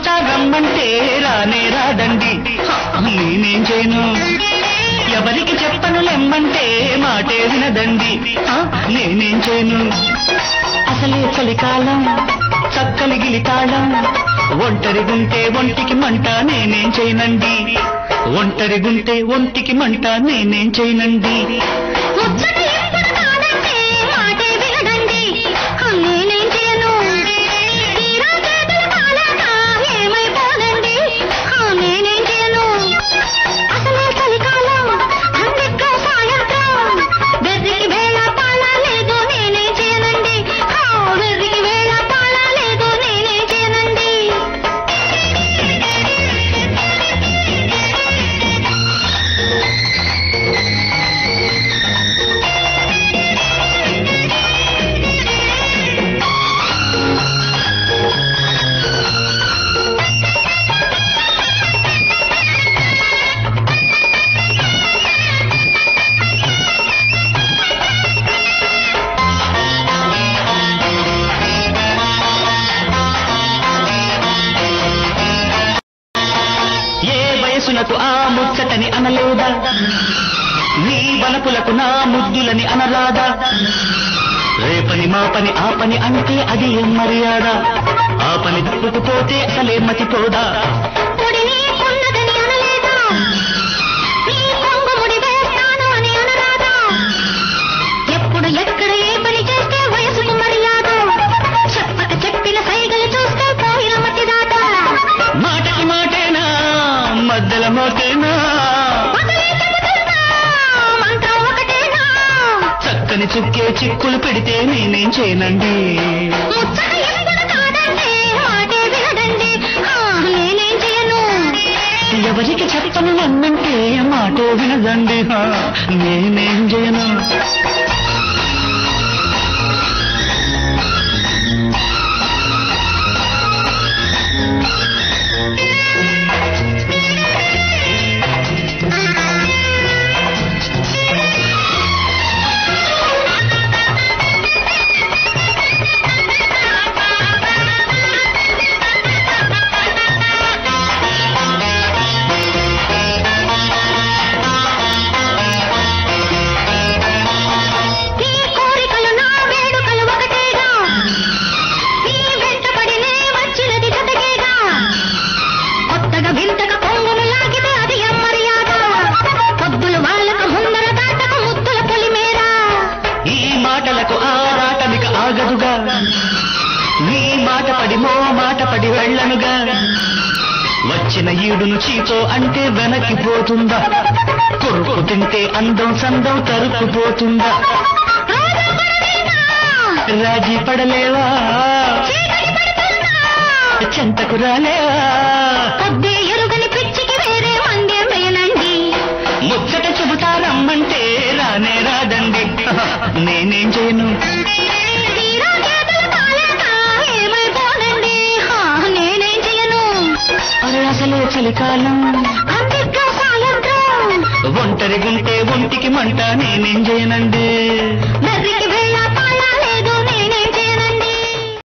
చెబుతా రమ్మంటే రానే రాదండి నేనేం చేయను ఎవరికి చెప్పను లెమ్మంటే మాటే వినదండి ఆ, నేనేం చేయను అసలే చలికాలం చక్కలి గిలితాళం ఒంటరిగుంటే ఒంటికి మంట నేనేం చేయనండి ఒంటరిగుంటే ఒంటికి మంట నేనేం చేయనండి ముచ్చట ఎప్పుడు కాదంటే మాటే వినడండి నేనేం చేయను తీరా చేతులు కాలాక ఏమైపోదండి నేనేం చేయను అసలే చలికాలం అందుకే సాయంత్రం వెర్రికి వేళ పాల లేదు నేనేం చేయనండి వెర్రికి వేళ పాల లేదు నేనేం చేయనండి ఏ వయసునకు ఆ ముచ్చటని అనలేదా నీ వలపులకు నా ముద్దులని అనరాదా రేపని మా పని ఆ పని అంటే అది ఏం మర్యాద ఆ పని తప్పుకుపోతే అసలే మతిపోదా పొడిని ఉన్నదని అనలేదా నీ కొంగు ముడి వేస్తాను అని అనరాదా ఎప్పుడు ఎక్కడ ఏ పని చేస్తే వయసుకు మర్యాద చెప్పక చెప్పిన సైగలు చూస్తే పోయిన మతి దాట మాటకి మాటేనా మధ్యల మోటేనా వదిలే చెబుతున్నా, మంత్రం ఒకటేనా చక్కని చుక్కే చిక్కులు పెడితే నేనేం చేయనండి ముచ్చట ఎప్పుడు కాదండి మాటే వినడండి ఆ, నేనేం చేయను ఎవరికి చెప్పను అన్నంటే మాటో వినదండి హా, నేనేం చేయను నీ కోరికలు నా వేడుకలు ఒకటేగా నీ వెంటపడినే వచ్చినది జతకేగా కొత్తగా వింతగా పొంగును లాగితే అది మర్యాద పొద్దులు వాళ్ళక ముందర దాటక ముద్దుల పొలిమేరా ఈ మాటలకు ఆరాటమిక ఆగదుగా నీ మాట పడి మో మాట పడి వెళ్ళనుగా వచ్చిన ఈడును చీతో అంటే వెనక్కి పోతుందా కొరుకు తింటే అందం సందం తరుక్కుపోతుందా రోజు పడలేదా? రాజీ పడలేవా చీకటి పడుతుందా? చెంతకు రాలేవా పొద్దే ఎరుగని పిచ్చికి వేరే మందేం వేయనండి ముచ్చట చెబుతా రమ్మంటే రానే రాదండి నేనేం చేయను తీరా చేతులు కాలేక ఏమైపోనండి హా, నేనేం చేయను అరే అసలే చలికాలం అందుకే సాయంత్రం ఒంటరిగుంటే ఒంటికి మంట నేనేం చేయనండి వెర్రికి